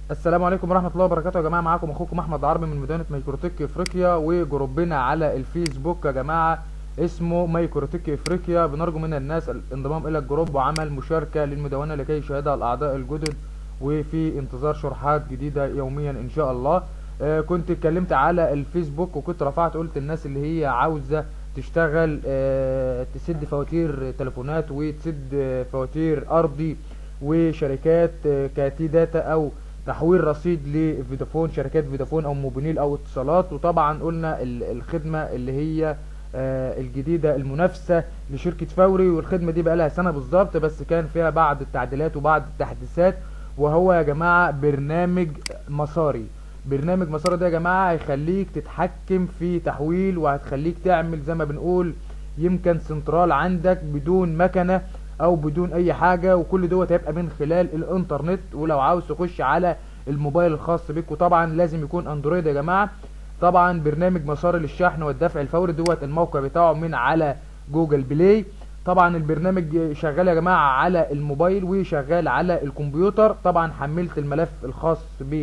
السلام عليكم ورحمة الله وبركاته يا جماعة معاكم اخوكم احمد عربي من مدينة ميكروتك افريقيا وجروبنا على الفيسبوك يا جماعة اسمه ميكروتك افريقيا بنرجو من الناس الانضمام الى الجروب وعمل مشاركة للمدونة لكي يشاهدها الاعضاء الجدد وفي انتظار شروحات جديدة يوميا ان شاء الله آه كنت اتكلمت على الفيسبوك وكنت رفعت قلت الناس اللي هي عاوزة تشتغل آه تسد فواتير تليفونات وتسد فواتير ارضي وشركات آه كتي داتا او تحويل رصيد لفودافون شركات فودافون او موبينيل او اتصالات وطبعا قلنا الخدمة اللي هي الجديدة المنافسة لشركة فوري والخدمة دي بقى لها سنة بالظبط بس كان فيها بعض التعديلات وبعض التحديثات وهو يا جماعة برنامج مساري برنامج مساري ده يا جماعة هيخليك تتحكم في تحويل وهتخليك تعمل زي ما بنقول يمكن سنترال عندك بدون مكنة او بدون اي حاجة وكل دوت هيبقى من خلال الانترنت ولو عاوز تخش على الموبايل الخاص بيك وطبعا لازم يكون اندرويد يا جماعة طبعا برنامج مسار للشحن والدفع الفوري دوت الموقع بتاعه من على جوجل بلاي طبعا البرنامج شغال يا جماعة على الموبايل وشغال على الكمبيوتر طبعا حملت الملف الخاص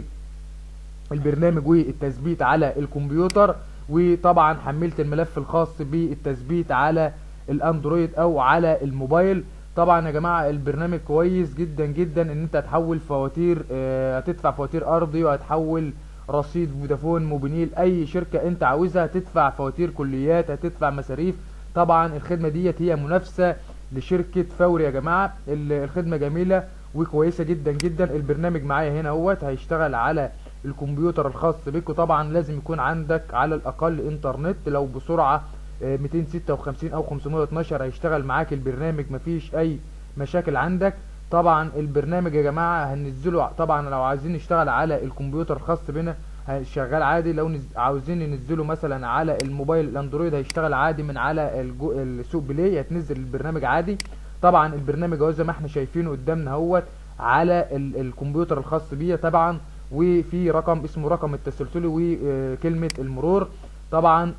بالبرنامج والتثبيت على الكمبيوتر وطبعا حملت الملف الخاص بالتثبيت على الاندرويد او على الموبايل طبعا يا جماعة البرنامج كويس جدا جدا ان انت هتحول فواتير اه هتدفع فواتير ارضي وهتحول رصيد فودافون موبينيل اي شركة انت عاوزها هتدفع فواتير كليات هتدفع مصاريف طبعا الخدمة ديت هي منافسة لشركة فوري يا جماعة الخدمة جميلة وكويسة جدا جدا البرنامج معايا هنا اهوت هيشتغل على الكمبيوتر الخاص بك وطبعا لازم يكون عندك على الاقل انترنت لو بسرعة 256 او 512 هيشتغل معاك البرنامج مفيش اي مشاكل عندك طبعا البرنامج يا جماعة هننزله طبعا لو عايزين نشتغل على الكمبيوتر الخاص بنا شغال عادي لو نز... عاوزين ننزله مثلا على الموبايل الاندرويد هيشتغل عادي من على الجو... السوق بلاي هتنزل البرنامج عادي طبعا البرنامج اهو زي ما احنا شايفينه قدامنا اهوت على ال... الكمبيوتر الخاص بيا طبعا وفي رقم اسمه رقم التسلسلي وكلمة المرور طبعا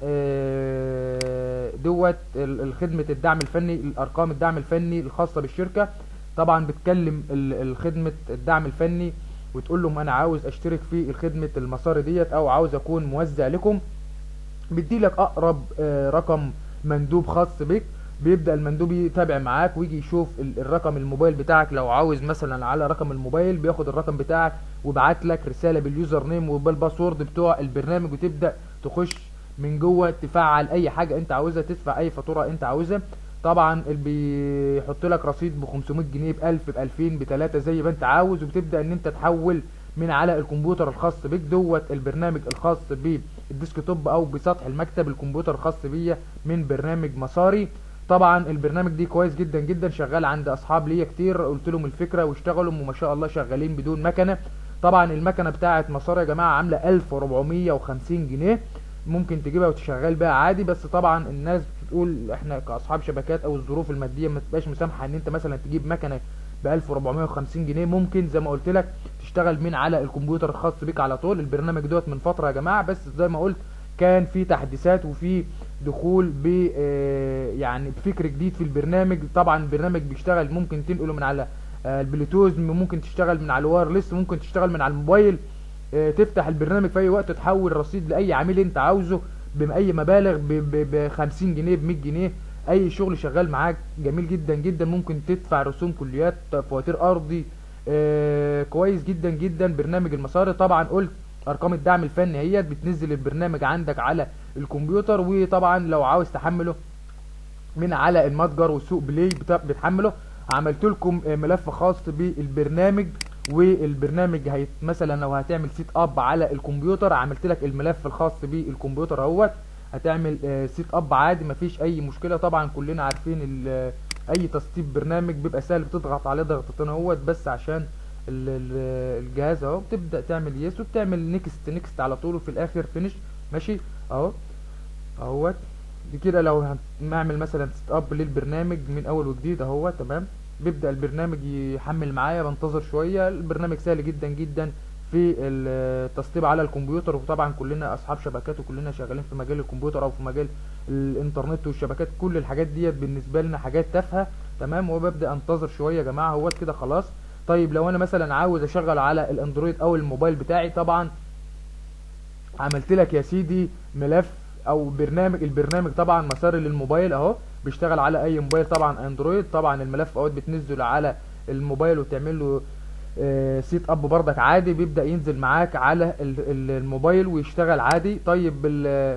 دوت خدمة الدعم الفني الارقام الدعم الفني الخاصة بالشركة طبعا بتكلم الخدمة الدعم الفني وتقول لهم انا عاوز اشترك في الخدمة المسار ديت او عاوز اكون موزع لكم بيدي لك اقرب رقم مندوب خاص بك بيبدأ المندوب يتابع معاك ويجي يشوف الرقم الموبايل بتاعك لو عاوز مثلا على رقم الموبايل بياخد الرقم بتاعك وبعت لك رسالة باليوزر نيم وبالباسورد بتوع البرنامج وتبدأ تخش من جوه تفعل اي حاجة انت عاوزها تدفع اي فاتورة انت عاوزها طبعا اللي بيحط لك رصيد ب 500 جنيه ب 1000 ب 2000 ب 3 زي ما انت عاوز وبتبدا ان انت تحول من على الكمبيوتر الخاص بيك دوت البرنامج الخاص بالديسكتوب او بسطح المكتب الكمبيوتر الخاص بيا من برنامج مساري طبعا البرنامج دي كويس جدا جدا شغال عند اصحاب ليا كتير قلت لهم الفكره واشتغلوا وما شاء الله شغالين بدون مكنه طبعا المكنه بتاعه مسار يا جماعه عامله 1450 جنيه ممكن تجيبها وتشغل بيها عادي بس طبعا الناس بتقول احنا كاصحاب شبكات او الظروف الماديه ما تبقاش مسامحه ان انت مثلا تجيب مكنه ب 1450 جنيه ممكن زي ما قلت لك تشتغل من على الكمبيوتر الخاص بيك على طول البرنامج دوت من فتره يا جماعه بس زي ما قلت كان في تحديثات وفي دخول ب يعني بفكر جديد في البرنامج طبعا البرنامج بيشتغل ممكن تنقله من على البلوتوث ممكن تشتغل من على الوايرلس ممكن تشتغل من على الموبايل تفتح البرنامج في اي وقت تحول رصيد لاي عميل انت عاوزه باي مبالغ ب 50 جنيه ب 100 جنيه اي شغل شغال معاك جميل جدا جدا ممكن تدفع رسوم كليات فواتير ارضي آه كويس جدا جدا برنامج المسار طبعا قلت ارقام الدعم الفني هي بتنزل البرنامج عندك على الكمبيوتر وطبعا لو عاوز تحمله من على المتجر والسوق بلاي بتحمله عملت لكم ملف خاص بالبرنامج والبرنامج هيت مثلا لو هتعمل سيت اب على الكمبيوتر عملت لك الملف الخاص بالكمبيوتر اهوت هتعمل سيت اب عادي مفيش اي مشكله طبعا كلنا عارفين اي تسطيب برنامج بيبقى سهل بتضغط عليه ضغطتين اهوت بس عشان الجهاز اهو بتبدا تعمل يس وبتعمل نيكست نيكست على طول وفي الاخر فينش ماشي اهو اهوت دي كده لو هنعمل مثلا سيت اب للبرنامج من اول وجديد اهو تمام بيبدا البرنامج يحمل معايا بنتظر شويه البرنامج سهل جدا جدا في التسطيب على الكمبيوتر وطبعا كلنا اصحاب شبكات وكلنا شغالين في مجال الكمبيوتر او في مجال الانترنت والشبكات كل الحاجات ديت بالنسبه لنا حاجات تافهه تمام وببدا انتظر شويه يا جماعه اهوت كده خلاص طيب لو انا مثلا عاوز اشغل على الاندرويد او الموبايل بتاعي طبعا عملت لك يا سيدي ملف او برنامج البرنامج طبعا مساري للموبايل اهو بيشتغل على اي موبايل طبعا اندرويد طبعا الملف اهوت بتنزله على الموبايل وتعمل له آه، سيت اب بردك عادي بيبدا ينزل معاك على ال- ال- الموبايل ويشتغل عادي طيب ال-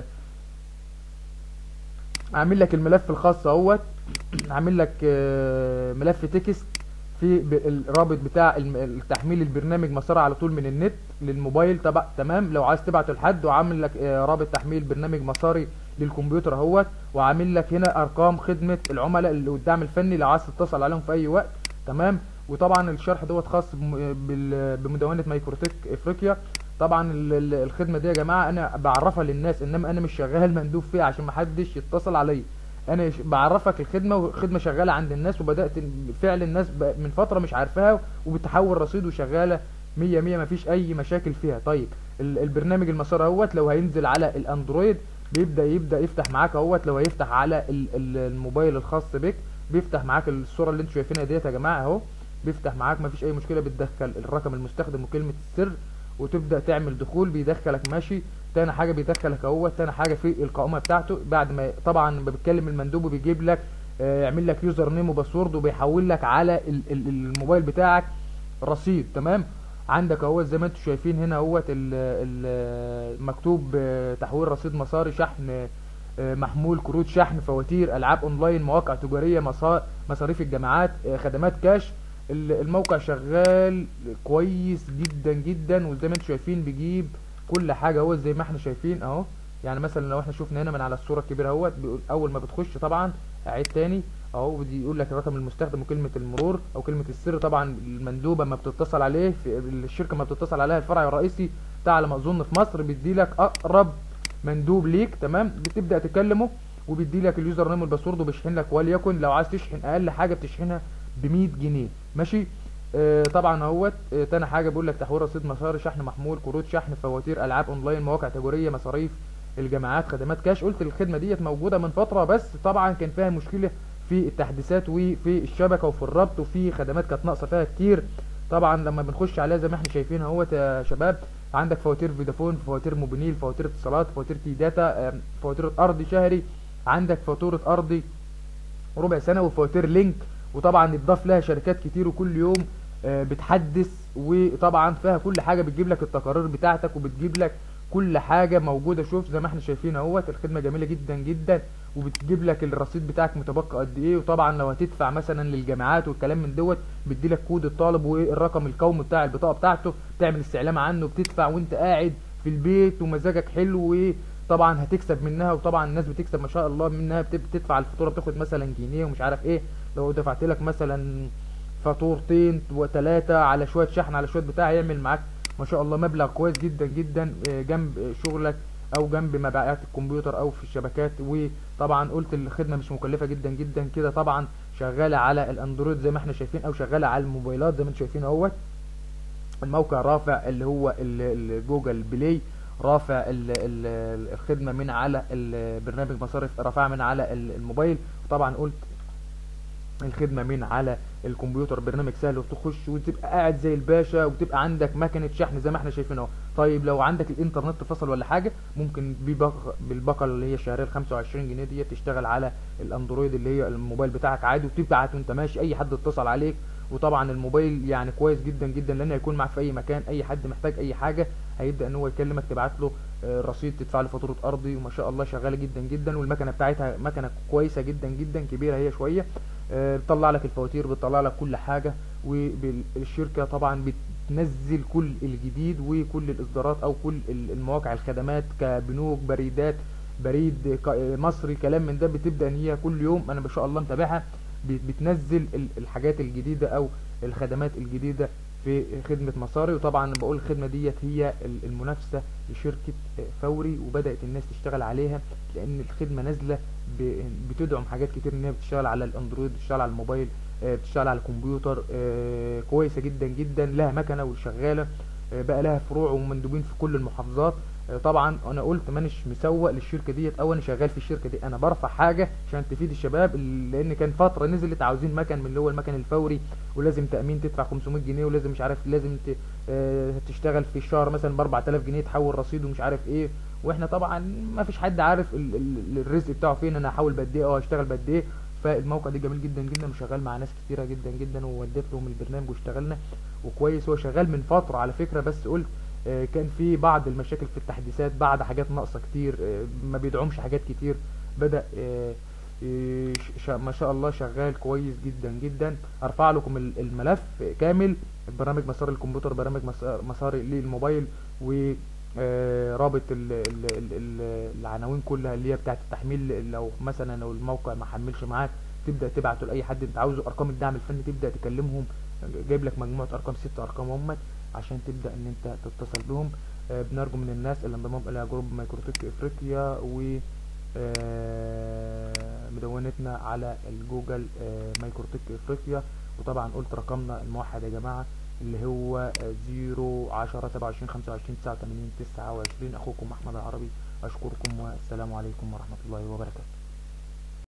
عامل لك الملف الخاص اهوت عامل لك آه، ملف تكست في ب- الرابط بتاع الم- التحميل البرنامج مسار على طول من النت للموبايل تبع تمام لو عايز تبعته لحد وعامل لك آه، رابط تحميل برنامج مساري للكمبيوتر اهوت وعامل لك هنا ارقام خدمه العملاء اللي قدام الفني لو عايز تتصل عليهم في اي وقت تمام وطبعا الشرح دوت خاص بم- بال- بمدونه مايكروتك افريقيا طبعا ال- ال- الخدمه دي يا جماعه انا بعرفها للناس انما انا مش شغال مندوب فيها عشان محدش يتصل عليا انا ش- بعرفك الخدمه والخدمه شغاله عند الناس وبدات فعل الناس ب- من فتره مش عارفاها وبتحول رصيد وشغاله مية مية مفيش اي مشاكل فيها طيب ال- البرنامج المسار اهوت لو هينزل على الاندرويد بيبدا يبدا يفتح معاك اهوت لو هيفتح على ال- ال- الموبايل الخاص بك بيفتح معاك الصوره اللي انتوا شايفينها ديت يا جماعه اهو بيفتح معاك مفيش اي مشكله بتدخل الرقم المستخدم وكلمه السر وتبدا تعمل دخول بيدخلك ماشي تاني حاجه بيدخلك اهوت تاني حاجه في القائمه بتاعته بعد ما طبعا ما بتكلم المندوب وبيجيب لك آه، يعمل لك يوزر نيم وباسورد وبيحول لك على ال- ال- الموبايل بتاعك رصيد تمام عندك اهوت زي ما انتم شايفين هنا اهوت ال- ال- مكتوب آه، تحويل رصيد مساري شحن آه، محمول كروت شحن فواتير العاب اونلاين مواقع تجاريه مصا- مصاريف الجامعات آه، خدمات كاش ال- الموقع شغال كويس جدا جدا وزي ما انتم شايفين بيجيب كل حاجه اهو زي ما احنا شايفين اهو يعني مثلا لو احنا شفنا هنا من على الصوره الكبيره اهوت بيقول اول ما بتخش طبعا اعيد تاني اهو بدي يقول لك الرقم المستخدم وكلمه المرور او كلمه السر طبعا المندوبه ما بتتصل عليه في الشركه ما بتتصل عليها الفرع الرئيسي بتاع على ما اظن في مصر بيدي لك اقرب مندوب ليك تمام بتبدا تكلمه وبيدي لك اليوزر نيم والباسورد وبيشحن لك وليكن لو عايز تشحن اقل حاجه بتشحنها ب 100 جنيه ماشي آه طبعا اهوت آه تاني حاجه بيقول لك تحويل رصيد مساري شحن محمول كروت شحن فواتير العاب اونلاين مواقع تجاريه مصاريف الجامعات خدمات كاش قلت الخدمه ديت موجوده من فتره بس طبعا كان فيها مشكله في التحديثات وفي الشبكه وفي الربط وفي خدمات كانت ناقصه فيها كتير طبعا لما بنخش عليها زي ما احنا شايفين اهوت يا شباب عندك فواتير فودافون فواتير موبينيل فواتير اتصالات فواتير تي داتا آم، فواتير ارضي شهري عندك فاتوره ارضي ربع سنه وفواتير لينك وطبعا اتضاف لها شركات كتير وكل يوم آه، بتحدث وطبعا فيها كل حاجه بتجيب لك التقارير بتاعتك وبتجيب لك كل حاجه موجوده شوف زي ما احنا شايفين اهوت الخدمه جميله جدا جدا وبتجيب لك الرصيد بتاعك متبقى قد ايه وطبعا لو هتدفع مثلا للجامعات والكلام من دوت بيدي لك كود الطالب والرقم القومي بتاع البطاقه بتاعته تعمل استعلام عنه بتدفع وانت قاعد في البيت ومزاجك حلو وطبعا هتكسب منها وطبعا الناس بتكسب ما شاء الله منها بت- بتدفع الفاتوره بتاخد مثلا جنيه ومش عارف ايه لو دفعت لك مثلا فاتورتين وثلاثه على شويه شحن على شويه بتاع هيعمل معاك ما شاء الله مبلغ كويس جدا جدا آه، جنب آه، شغلك او جنب مبيعات الكمبيوتر او في الشبكات وطبعا قلت الخدمه مش مكلفه جدا جدا كده طبعا شغاله على الاندرويد زي ما احنا شايفين او شغاله على الموبايلات زي ما انتم شايفين اهوت الموقع رافع اللي هو ال- ال- جوجل بلاي رافع ال- ال- الخدمه من على البرنامج مصارف رافعها من على ال- الموبايل وطبعا قلت الخدمه من على الكمبيوتر برنامج سهل وتخش وتبقى قاعد زي الباشا وتبقى عندك مكنه شحن زي ما احنا شايفين اهو طيب لو عندك الانترنت فصل ولا حاجه ممكن ببق- بالباقه اللي هي شهريه ال 25 جنيه دي تشتغل على الاندرويد اللي هي الموبايل بتاعك عادي وتبعت وانت ماشي اي حد اتصل عليك وطبعا الموبايل يعني كويس جدا جدا لان هيكون معاك في اي مكان اي حد محتاج اي حاجه هيبدا ان هو يكلمك تبعت له آه، رصيد تدفع له فاتوره ارضي وما شاء الله شغاله جدا جدا والمكنه بتاعتها مكنه كويسه جدا جدا كبيره هي شويه آه، بتطلع لك الفواتير بتطلع لك كل حاجه والشركه طبعا بتنزل كل الجديد وكل الاصدارات او كل ال- المواقع الخدمات كبنوك بريدات بريد ك- مصري كلام من ده بتبدا ان هي كل يوم انا ما شاء الله متابعها بت- بتنزل ال- الحاجات الجديده او الخدمات الجديده في خدمه مصاري وطبعا بقول الخدمه ديت هي ال- المنافسه لشركه فوري وبدات الناس تشتغل عليها لان الخدمه نازله ب- بتدعم حاجات كتير ان هي بتشتغل على الاندرويد بتشتغل على الموبايل آه، بتشتغل على الكمبيوتر آه، كويسه جدا جدا لها مكنه وشغاله آه، بقى لها فروع ومندوبين في كل المحافظات آه، طبعا انا قلت مانيش مسوق للشركه ديت او انا شغال في الشركه دي انا برفع حاجه عشان تفيد الشباب ال- لان كان فتره نزلت عاوزين مكن من اللي هو المكن الفوري ولازم تامين تدفع 500 جنيه ولازم مش عارف لازم ت- آه، تشتغل في الشهر مثلا ب 4000 جنيه تحول رصيد ومش عارف ايه واحنا طبعا ما فيش حد عارف ال- ال- الرزق بتاعه فين انا هحاول بقد ايه اه هشتغل بقد ايه فالموقع ده جميل جدا جدا وشغال مع ناس كتيره جدا جدا ووديت لهم البرنامج واشتغلنا وكويس هو شغال من فتره على فكره بس قلت آه، كان في بعض المشاكل في التحديثات بعض حاجات ناقصه كتير آه، ما بيدعمش حاجات كتير بدا آه، آه، ش- ما شاء الله شغال كويس جدا جدا ارفع لكم ال- الملف كامل برنامج مسار الكمبيوتر برنامج مسار مساري للموبايل و آه، رابط ال ال ال ال العناوين كلها اللي هي بتاعت التحميل لو مثلا لو الموقع ما حملش معاك تبدا تبعته لاي حد انت عاوزه ارقام الدعم الفني تبدا تكلمهم جايب لك مجموعه ارقام ست ارقام هم عشان تبدا ان انت تتصل بهم آه، بنرجو من الناس الانضمام الى جروب مايكروتك افريقيا و آه، مدونتنا على الجوجل آه، مايكروتك افريقيا وطبعا قلت رقمنا الموحد يا جماعه اللي هو زيرو عشرة سبعة وعشرين خمسة وعشرين تسعة وتمانين تسعة وعشرين أخوكم أحمد العربي أشكركم والسلام عليكم ورحمة الله وبركاته